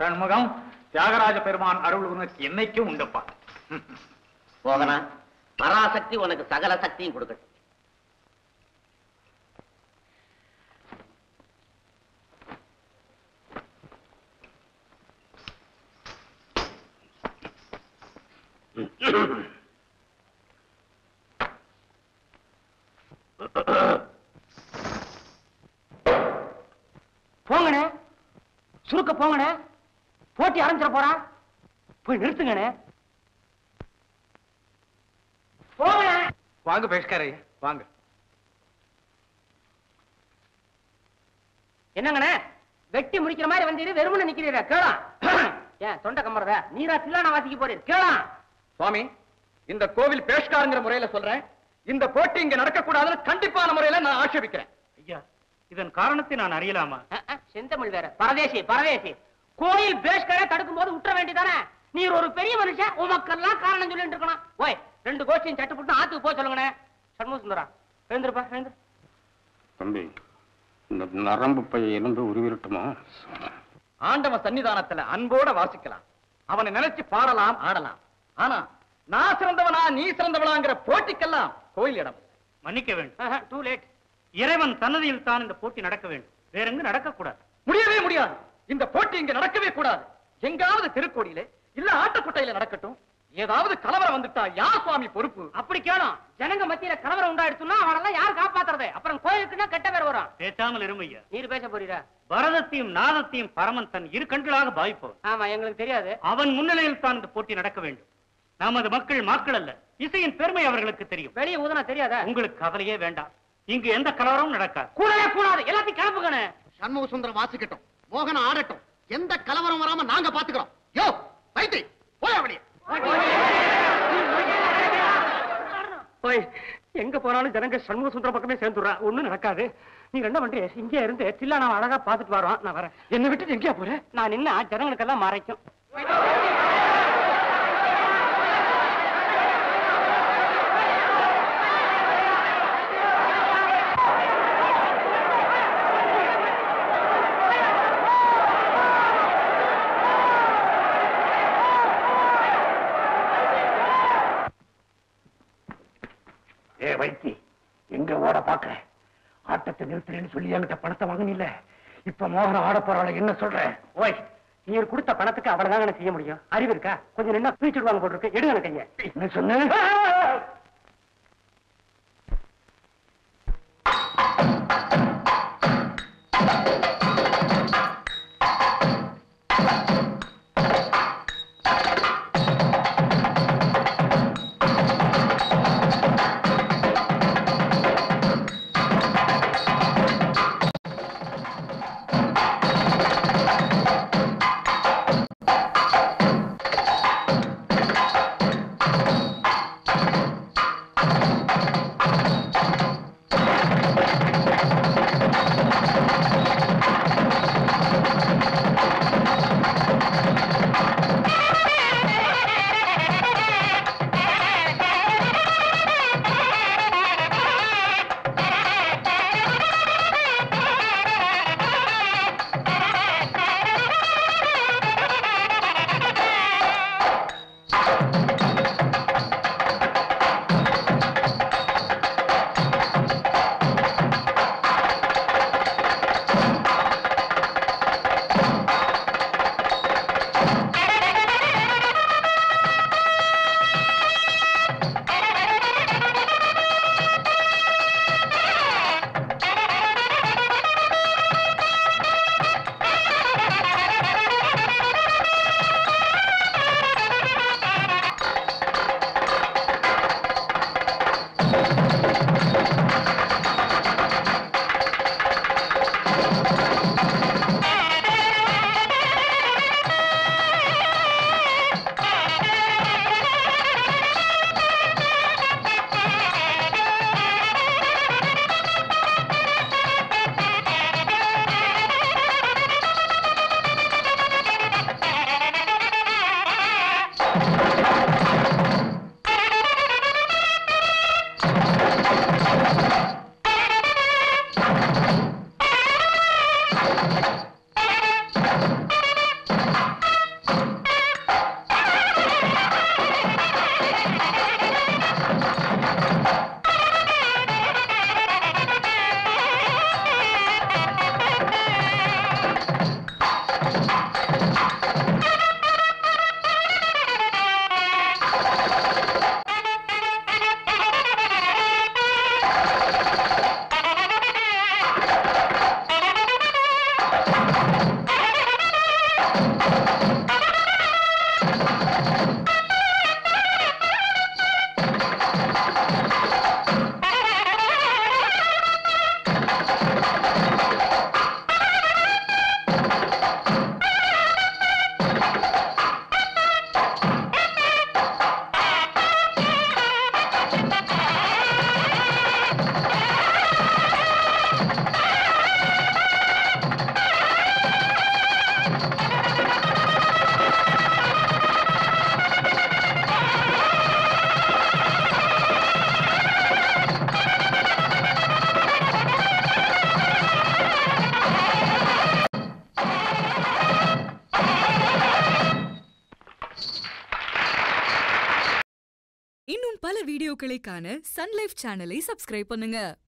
சண்முகம் தியாகராஜ பெருமான் அருள் உனக்கு என்னைக்கும் உண்டுப்பா போகனா பராசக்தி உனக்கு சகல சக்தியும் கொடுக்கட்டும் போங்கண்ணே சுருக்க போங்கண்ணே போட்டி ஆரம்பிச்சிட போறா போய் நிறுத்துங்கண்ணே போங்கண்ணே வாங்க பேஷ்காரே வாங்க என்னங்கண்ணே வெட்டி முடிக்கிற மாதிரி வந்தீரு வெறுமனே நிக்கிறீர கேளாம் ஏன் தொண்டை கம்மறத நீரா தில்லான வாசிக்க போறீர் கேளாம் சுவாமி இந்த கோவில் பேஷ்காருங்கிற முறையில சொல்றேன் இந்த போட்டி இங்க நடக்கக்கூடாதுன்னு கண்டிப்பான முறையில நான் ஆட்சேபிக்கிறேன் ஐயா இதன் காரணத்தை நான் அறியலாமா அஹ், அஹ், செந்தமிழ் வேற பரதேசி பரதேசி கோயில் பேஷ்கரை தடுக்கும் போது விட்டுற வேண்டியதானே நீர் ஒரு பெரிய மனுஷன் உமக்கெல்லாம் காரணம் சொல்லிட்டு இருக்கணும் ஓய் ரெண்டு கோஷ்டியும் சட்டு போட்டு ஆத்துக்கு போக சொல்லுங்கண்ணே சண்முக சுந்தரா எழுந்திருப்பா எழுந்து தம்பி இந்த நரம்பு பைய எலும்பு உருவிரட்டுமா ஆண்டவன் சன்னிதானத்துல அன்போட வாசிக்கலாம் அவனை நினைச்சு பாடலாம் ஆடலாம் ஆனா நான் சிறந்தவனா நீ சிறந்தவனாங்கிற போட்டிக்கெல்லாம் கோயில் இடம் மன்னிக்க வேண்டும் டூ லேட் இறைவன் சன்னதியில் தான் இந்த போட்டி நடக்க வேண்டும் வேற எங்கு நடக்கக்கூடாது முடியவே முடியாது இந்த போட்டி இங்க நடக்கவே கூடாது எங்காவது திருக்கோடியில இல்ல ஆட்டுக்குட்டையில நடக்கட்டும் ஏதாவது கலவரம் வந்துட்டா யார் சுவாமி பொறுப்பு அப்படி கேளும் ஜனங்க மத்தியில கலவரம் உண்டாயிடுச்சுன்னா அவனெல்லாம் யார் காப்பாத்துறது அப்புறம் கோயிலுக்குன்னா கெட்ட பேர் வரும் பேசாமல் இருமையா நீர் பேச போறீரா பரதத்தையும் நாதத்தையும் பரமன் தன் இரு கண்களாக பாவிப்பவன் ஆமா எங்களுக்கு தெரியாது அவன் முன்னிலையில் தான் இந்த போட்டி நடக்க வேண்டும் நமது மக்கள் மக்கள் அல்ல இசையின் பெருமை அவர்களுக்கு தெரியும் வெளியே ஊதுனா தெரியாதா உங்களுக்கு கவலையே வேண்டாம் இங்கு எந்த கலவரமும் நடக்காது கூடவே கூடாது எல்லாத்தையும் கிளப்புக்கணே சண்முக சுந்தரம் வாசிக்கட்டும் மோகன ஆடட்டும் எந்த கலவரம் வராம நாங்க பாத்துக்கிறோம் யோ வைத்தி போய் அப்படியே போய் எங்க போனாலும் ஜனங்க சண்முக சுந்தர பக்கமே சேர்ந்துடுறா ஒண்ணும் நடக்காது நீ என்ன பண்றீ இங்கே இருந்து தில்லா நான் அழகா பாத்துட்டு வரோம் நான் வரேன் என்ன விட்டு எங்கேயா போற நான் நின்னா ஜனங்களுக்கெல்லாம் மறைக்கும் ஏ வைத்தி எங்க ஓட பாக்குற ஆட்டத்தை நிறுத்துறேன்னு சொல்லி என்கிட்ட பணத்தை வாங்கினில்ல இப்ப மோகன ஆட போறாள் என்ன சொல்ற ஓய் நீர் கொடுத்த பணத்துக்கு அவ்வளவுதாங்க செய்ய முடியும் அறிவு இருக்கா கொஞ்சம் நின்னா பீச்சிடுவாங்க போட்டுருக்கு எடுங்க கைய என்ன சொன்ன ஆ இன்னும் பல வீடியோக்களை காண சன்லைஃப் சேனலை சப்ஸ்கிரைப் பண்ணுங்க